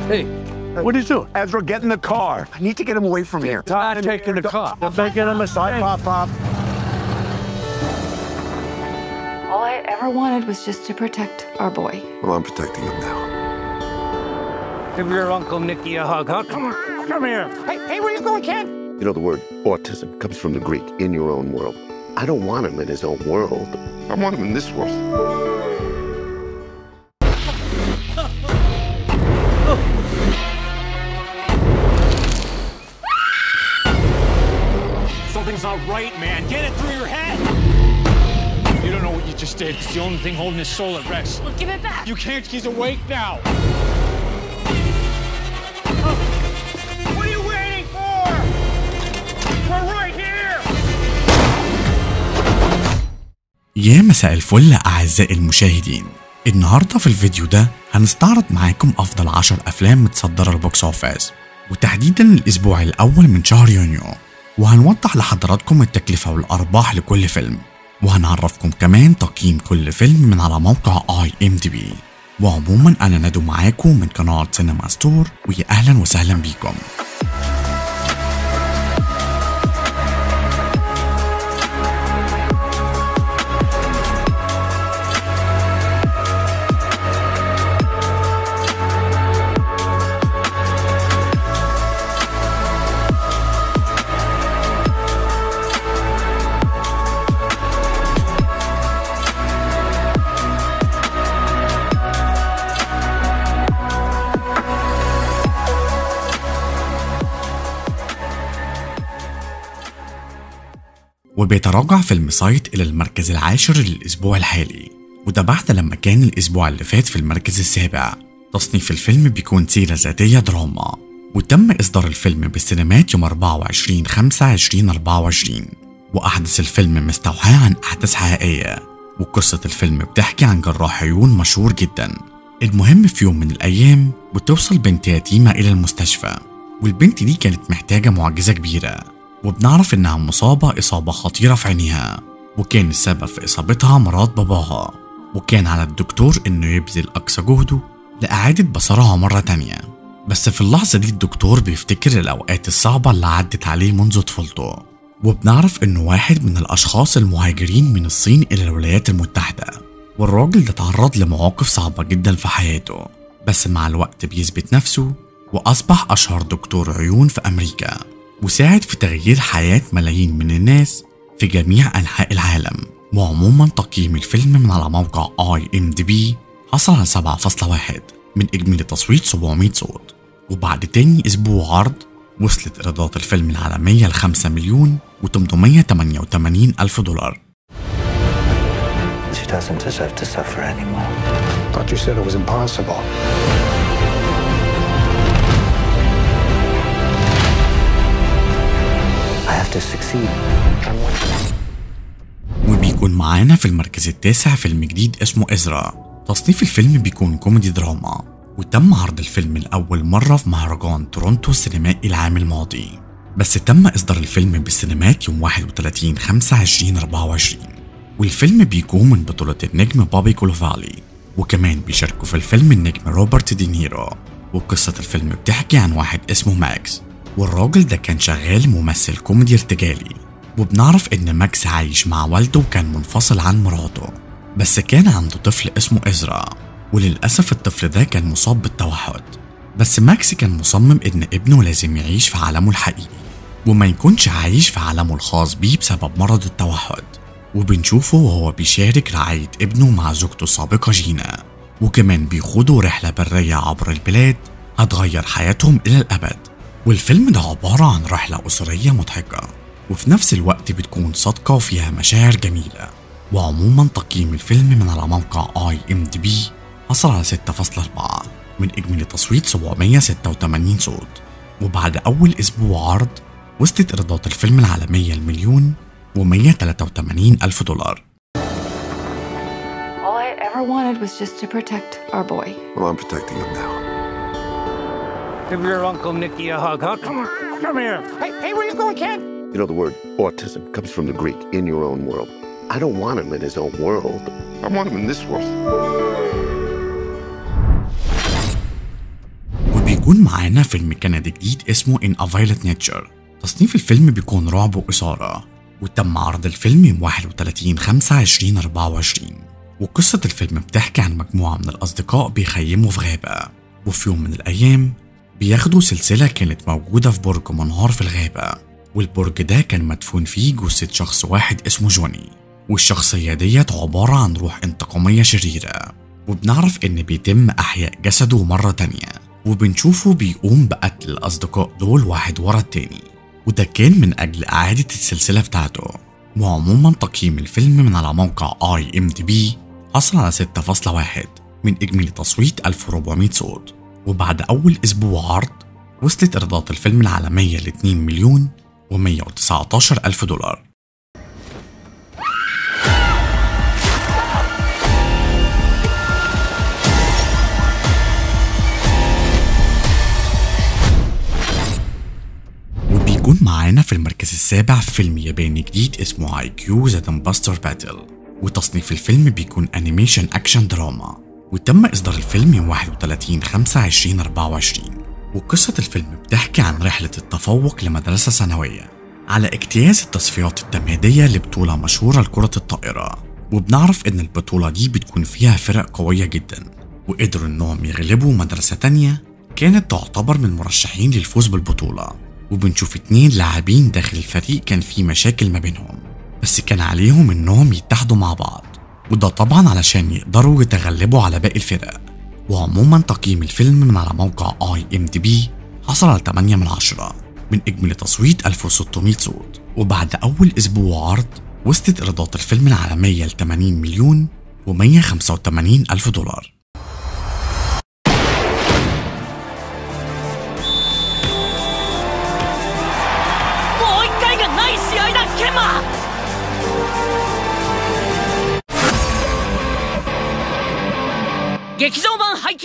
Hey, what are you doing? Ezra, get in the car. I need to get him away from here. Not taking the car. I'm making him a side pop pop. All I ever wanted was just to protect our boy. Well, I'm protecting him now. Give your Uncle Nicky a hug, huh? Come on, come here. Hey, hey, where you going, Ken? You know, the word autism comes from the Greek, in your own world. I don't want him in his own world. I want him in this world. Something's not right, man. Get it through your head. You don't know what you just did. It's the only thing holding his soul at rest. Well, give it back. You can't. He's awake now. What are you waiting for? We're right here. يا مساء الفل أعزائي المشاهدين النهاردة في الفيديو ده هنستعرض معاكم أفضل 10 أفلام متصدرة البوكس أوفيس وتحديدا الأسبوع الأول من شهر يونيو وهنوضح لحضراتكم التكلفة والأرباح لكل فيلم وهنعرفكم كمان تقييم كل فيلم من على موقع اي ام دي بي وعموما أنا ندو معاكم من قناة سينما ستور ويا أهلا وسهلا بيكم وبيتراجع فيلم سايت إلى المركز العاشر للأسبوع الحالي وده بعد لما كان الأسبوع اللي فات في المركز السابع تصنيف الفيلم بيكون سيرة ذاتية دراما وتم إصدار الفيلم بالسينمات يوم 24 5 2024 وأحدث الفيلم مستوحاة عن أحداث حقيقية وقصة الفيلم بتحكي عن جراح عيون مشهور جدا المهم في يوم من الأيام بتوصل بنت يتيمة إلى المستشفى والبنت دي كانت محتاجة معجزة كبيرة وبنعرف إنها مصابة إصابة خطيرة في عينيها وكان السبب في إصابتها مرض باباها وكان على الدكتور إنه يبذل أقصى جهده لإعادة بصرها مرة تانية بس في اللحظة دي الدكتور بيفتكر الأوقات الصعبة اللي عدت عليه منذ طفولته وبنعرف إنه واحد من الأشخاص المهاجرين من الصين إلى الولايات المتحدة والراجل ده تعرض لمواقف صعبة جدا في حياته بس مع الوقت بيثبت نفسه وأصبح أشهر دكتور عيون في أمريكا وساعد في تغيير حياة ملايين من الناس في جميع أنحاء العالم وعموما تقييم الفيلم من على موقع اي ام دي بي حصل على 7.1 من إجمالي تصويت 700 صوت وبعد تاني أسبوع عرض وصلت إيرادات الفيلم العالمية ل 5 مليون و888 ألف دولار She doesn't deserve to suffer anymore. Thought you said it was impossible. I have to succeed. وبيكون معانا في المركز التاسع فيلم جديد اسمه إزرا تصنيف الفيلم بيكون كوميدي دراما وتم عرض الفيلم لأول مرة في مهرجان تورونتو السينمائي العام الماضي بس تم إصدار الفيلم بالسينمات يوم 31 5 2024 والفيلم بيكون من بطولة النجم بابي كولوفالي وكمان بيشاركوا في الفيلم النجم روبرت دينيرو وقصة الفيلم بتحكي عن واحد اسمه ماكس والراجل ده كان شغال ممثل كوميدي ارتجالي وبنعرف إن ماكس عايش مع والده وكان منفصل عن مراته بس كان عنده طفل اسمه إزرا وللأسف الطفل ده كان مصاب بالتوحد بس ماكس كان مصمم إن ابنه لازم يعيش في عالمه الحقيقي وما يكونش عايش في عالمه الخاص بيه بسبب مرض التوحد وبنشوفه وهو بيشارك رعاية ابنه مع زوجته السابقة جينا وكمان بيخوضوا رحلة برية عبر البلاد هتغير حياتهم إلى الأبد والفيلم ده عبارة عن رحلة أسرية مضحكة وفي نفس الوقت بتكون صادقة وفيها مشاعر جميلة وعموما تقييم الفيلم من على موقع اي ام دي بي حصل على 6.4 من إجمالي تصويت 786 صوت وبعد أول أسبوع عرض وصلت إيرادات الفيلم العالمية المليون و183 ألف دولار All I ever wanted was just to protect our boy. Well, I'm protecting him now. Give your Uncle Nicky a hug, huh? Come on, come here. Hey, hey, where you going, Ken? You know, the word autism comes from the Greek, in your own world. I don't want him in his own world. I want him in this world. وبيكون معانا فيلم كندي جديد اسمه In a Violet Nature تصنيف الفيلم بيكون رعب وإثارة وتم عرض الفيلم يوم 31 5 2024 وقصة الفيلم بتحكي عن مجموعة من الأصدقاء بيخيموا في غابة وفي يوم من الأيام بياخدوا سلسلة كانت موجودة في برج منهار في الغابة والبرج ده كان مدفون فيه جثة شخص واحد اسمه جوني والشخصية ديت عبارة عن روح انتقامية شريرة وبنعرف إن بيتم إحياء جسده مرة تانية وبنشوفه بيقوم بقتل الأصدقاء دول واحد ورا التاني وده كان من أجل إعادة السلسلة بتاعته وعموما تقييم الفيلم من على موقع اي ام دي بي حصل على 6.1 من إجمالي تصويت 1400 صوت وبعد أول أسبوع عرض وصلت إيرادات الفيلم العالمية ل 2 مليون و119 ألف دولار وبيكون معانا في المركز السابع فيلم ياباني جديد اسمه اي كيو ذا دمباستر باتل وتصنيف الفيلم بيكون انيميشن اكشن دراما وتم اصدار الفيلم يوم 31 5 2024 وقصة الفيلم بتحكي عن رحلة التفوق لمدرسة ثانوية على اجتياز التصفيات التمهيدية لبطولة مشهورة لكرة الطائرة وبنعرف ان البطولة دي بتكون فيها فرق قوية جدا وقدروا انهم يغلبوا مدرسة تانية كانت تعتبر من المرشحين للفوز بالبطولة وبنشوف اتنين لاعبين داخل الفريق كان في مشاكل ما بينهم بس كان عليهم انهم يتحدوا مع بعض وده طبعا علشان يقدروا يتغلبوا على باقي الفرق وعموما تقييم الفيلم من على موقع اي ام دي بي حصل على 8 من 10 من اجمالي تصويت 1600 صوت وبعد اول اسبوع عرض وصلت ايرادات الفيلم العالميه ل 80 مليون و185 الف دولار もう一回がない試合だケンマ劇場版配給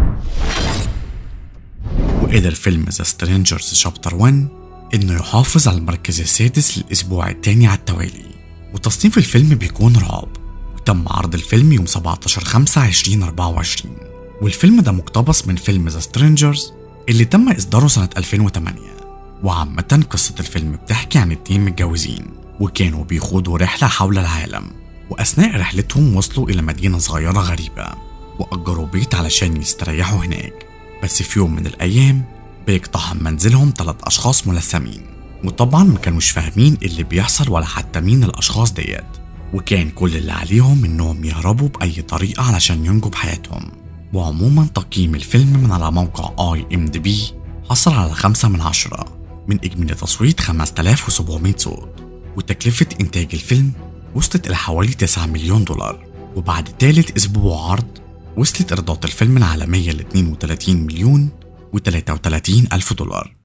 وقدر فيلم ذا سترينجرز شابتر 1 انه يحافظ على المركز السادس للاسبوع الثاني على التوالي وتصنيف الفيلم بيكون رعب وتم عرض الفيلم يوم 17 5 2024 والفيلم ده مقتبس من فيلم ذا سترينجرز اللي تم اصداره سنة 2008 وعامة قصة الفيلم بتحكي عن اتنين متجوزين وكانوا بيخوضوا رحلة حول العالم وأثناء رحلتهم وصلوا إلى مدينة صغيرة غريبة وأجروا بيت علشان يستريحوا هناك بس في يوم من الأيام بيقتحم منزلهم ثلاث أشخاص ملثمين وطبعا ما كانوش فاهمين اللي بيحصل ولا حتى مين الأشخاص ديت وكان كل اللي عليهم إنهم يهربوا بأي طريقة علشان ينجوا بحياتهم وعموما تقييم الفيلم من على موقع اي ام دي بي حصل على خمسة من عشرة من إجمالي تصويت 5700 صوت وتكلفة إنتاج الفيلم وصلت إلى حوالي 9 مليون دولار وبعد تالت أسبوع عرض وصلت إيرادات الفيلم العالمية ل 32 مليون و33 ألف دولار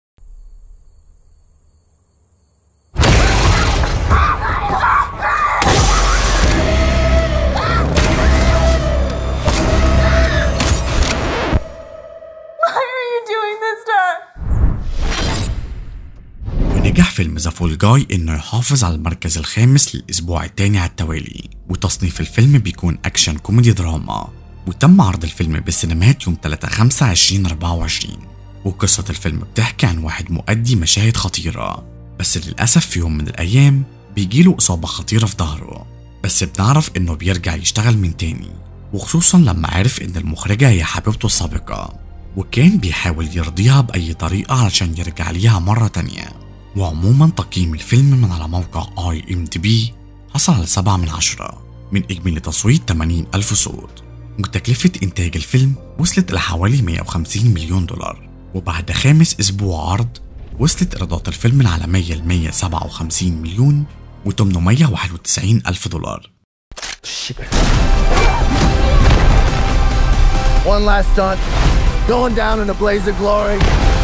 Why are you doing this to us? ونجح فيلم ذا فول جاي انه يحافظ على المركز الخامس للاسبوع الثاني على التوالي وتصنيف الفيلم بيكون اكشن كوميدي دراما وتم عرض الفيلم بالسينمات يوم 3 5 2024 وقصة الفيلم بتحكي عن واحد مؤدي مشاهد خطيرة بس للأسف في يوم من الأيام بيجيله إصابة خطيرة في ظهره بس بنعرف إنه بيرجع يشتغل من تاني وخصوصا لما عرف إن المخرجة هي حبيبته السابقة وكان بيحاول يرضيها بأي طريقة علشان يرجع ليها مرة تانية وعموما تقييم الفيلم من على موقع اي ام دي بي حصل على 7 من 10 من إجمالي تصويت 80 ألف صوت وتكلفة إنتاج الفيلم وصلت إلى حوالي 150 مليون دولار وبعد خامس أسبوع عرض وصلت إيرادات الفيلم العالمية ل 157 مليون و891 ألف دولار One last stunt. Going down in a blaze of glory.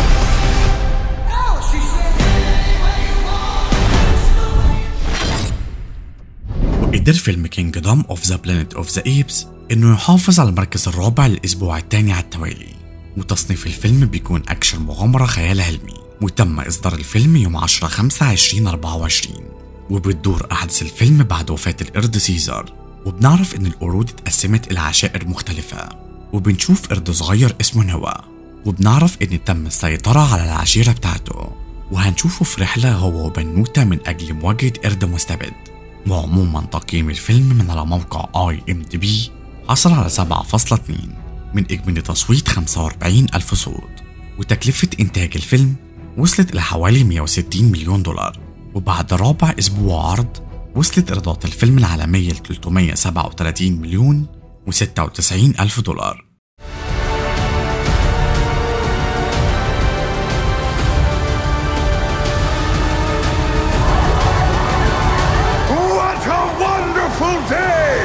وقدر فيلم كينجدوم اوف ذا بلانيت اوف ذا ايبس انه يحافظ على المركز الرابع للاسبوع الثاني على التوالي وتصنيف الفيلم بيكون اكشن مغامرة خيال علمي وتم اصدار الفيلم يوم 10 5 2024 وبتدور احداث الفيلم بعد وفاة القرد سيزار وبنعرف ان القرود اتقسمت الى عشائر مختلفة وبنشوف قرد صغير اسمه نوا وبنعرف إن تم السيطرة على العشيرة بتاعته وهنشوفه في رحلة هو وبنوتة من أجل مواجهة قرد مستبد وعموما تقييم الفيلم من على موقع اي ام دي بي حصل على 7.2 من إجمالي تصويت 45 ألف صوت وتكلفة إنتاج الفيلم وصلت إلى حوالي 160 مليون دولار وبعد رابع أسبوع عرض وصلت إيرادات الفيلم العالمية ل 337 مليون و96 ألف دولار What a wonderful day!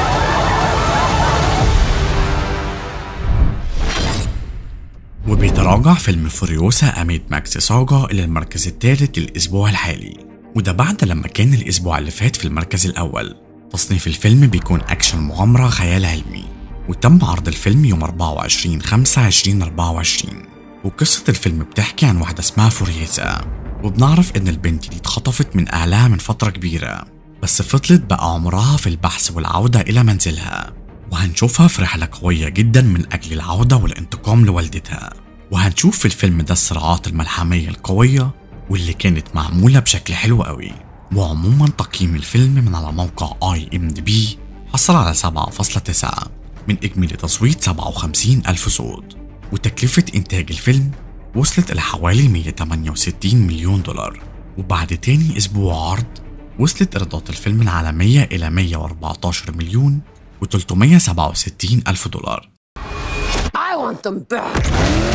وبيتراجع فيلم فوريوسا أميد ماكس ساجا إلى المركز الثالث للأسبوع الحالي وده بعد لما كان الأسبوع اللي فات في المركز الأول تصنيف الفيلم بيكون أكشن مغامرة خيال علمي وتم عرض الفيلم يوم 24 5 2024 وقصة الفيلم بتحكي عن واحدة اسمها فوريسا وبنعرف إن البنت دي اتخطفت من أهلها من فترة كبيرة بس فضلت بقى عمرها في البحث والعودة إلى منزلها وهنشوفها في رحلة قوية جدا من أجل العودة والانتقام لوالدتها وهنشوف في الفيلم ده الصراعات الملحمية القوية واللي كانت معمولة بشكل حلو قوي وعموما تقييم الفيلم من على موقع اي ام دي بي حصل على 7.9 من إجمالي تصويت 57 ألف صوت وتكلفة إنتاج الفيلم وصلت إلى حوالي 168 مليون دولار وبعد تاني أسبوع عرض وصلت إيرادات الفيلم العالمية إلى 114 مليون و367 ألف دولار I want them back.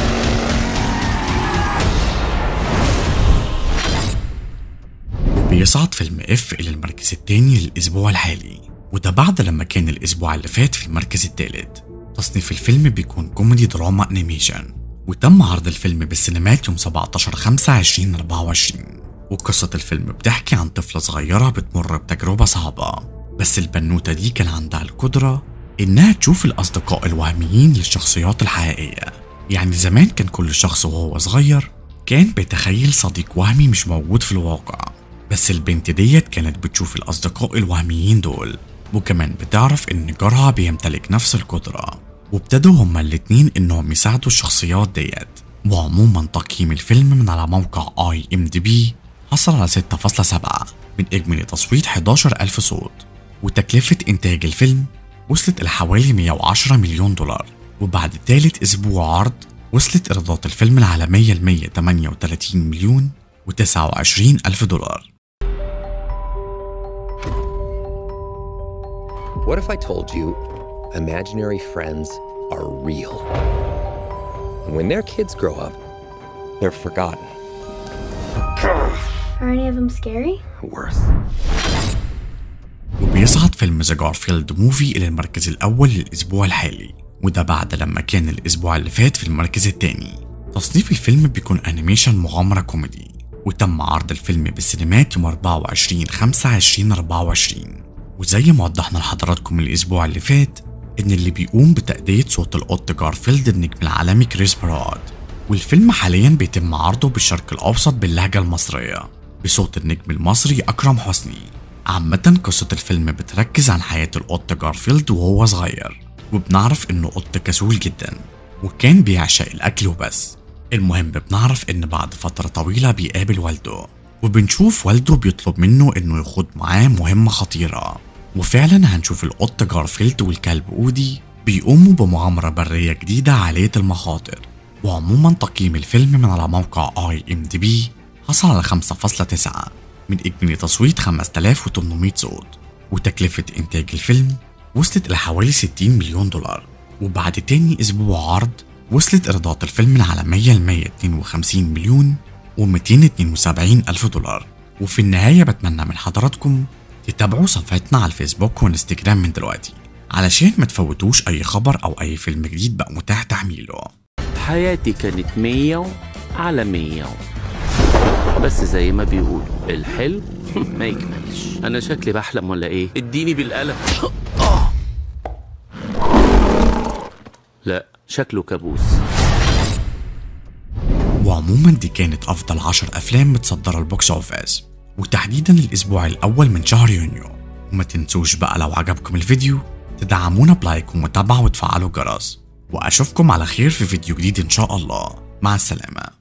وبيصعد فيلم اف إلى المركز الثاني للأسبوع الحالي وده بعد لما كان الأسبوع اللي فات في المركز الثالث تصنيف الفيلم بيكون كوميدي دراما انيميشن وتم عرض الفيلم بالسينمات يوم 17 5 2024 وقصة الفيلم بتحكي عن طفلة صغيرة بتمر بتجربة صعبة بس البنوتة دي كان عندها القدرة إنها تشوف الأصدقاء الوهميين للشخصيات الحقيقية يعني زمان كان كل شخص وهو صغير كان بيتخيل صديق وهمي مش موجود في الواقع بس البنت ديت كانت بتشوف الأصدقاء الوهميين دول وكمان بتعرف إن جارها بيمتلك نفس القدرة وابتدوا هما الاتنين إنهم يساعدوا الشخصيات ديت وعموما تقييم الفيلم من على موقع اي ام دي بي حصل على 6.7 من إجمالي تصويت 11 ألف صوت وتكلفة إنتاج الفيلم وصلت إلى حوالي 110 مليون دولار وبعد ثالث أسبوع عرض وصلت إيرادات الفيلم العالمية ل 138 مليون و29 ألف دولار What if I told you imaginary friends are real? And when their kids grow up, they're forgotten. Are any of them scary? Worse. وبيصعد فيلم ذا جارفيلد موفي إلى المركز الأول للأسبوع الحالي وده بعد لما كان الأسبوع اللي فات في المركز الثاني تصنيف الفيلم بيكون أنيميشن مغامرة كوميدي وتم عرض الفيلم بالسينمات يوم 24 5 2024 وزي ما وضحنا لحضراتكم الأسبوع اللي فات إن اللي بيقوم بتأدية صوت القط جارفيلد النجم العالمي كريس براد والفيلم حاليا بيتم عرضه بالشرق الأوسط باللهجة المصرية بصوت النجم المصري أكرم حسني عامة قصة الفيلم بتركز عن حياة القط جارفيلد وهو صغير وبنعرف إنه قط كسول جدا وكان بيعشق الأكل وبس المهم بنعرف إن بعد فترة طويلة بيقابل والده وبنشوف والده بيطلب منه إنه يخوض معاه مهمة خطيرة وفعلا هنشوف القط جارفيلد والكلب أودي بيقوموا بمغامرة برية جديدة عالية المخاطر وعموما تقييم الفيلم من على موقع اي ام دي بي حصل على 5.9 من إجمالي تصويت 5800 صوت وتكلفة إنتاج الفيلم وصلت إلى حوالي 60 مليون دولار وبعد تاني أسبوع عرض وصلت إيرادات الفيلم العالمية ل 152 مليون و272 ألف دولار وفي النهاية بتمنى من حضراتكم تتابعوا صفحتنا على الفيسبوك وانستجرام من دلوقتي علشان ما تفوتوش أي خبر أو أي فيلم جديد بقى متاح تحميله حياتي كانت مية على مية بس زي ما بيقولوا الحلم ما يكملش انا شكلي بحلم ولا ايه اديني بالقلم لا شكله كابوس وعموما دي كانت أفضل عشر أفلام متصدرة البوكس أوفيس وتحديدا الأسبوع الأول من شهر يونيو وما تنسوش بقى لو عجبكم الفيديو تدعمونا بلايك ومتابعة وتفعلوا الجرس وأشوفكم على خير في فيديو جديد إن شاء الله مع السلامة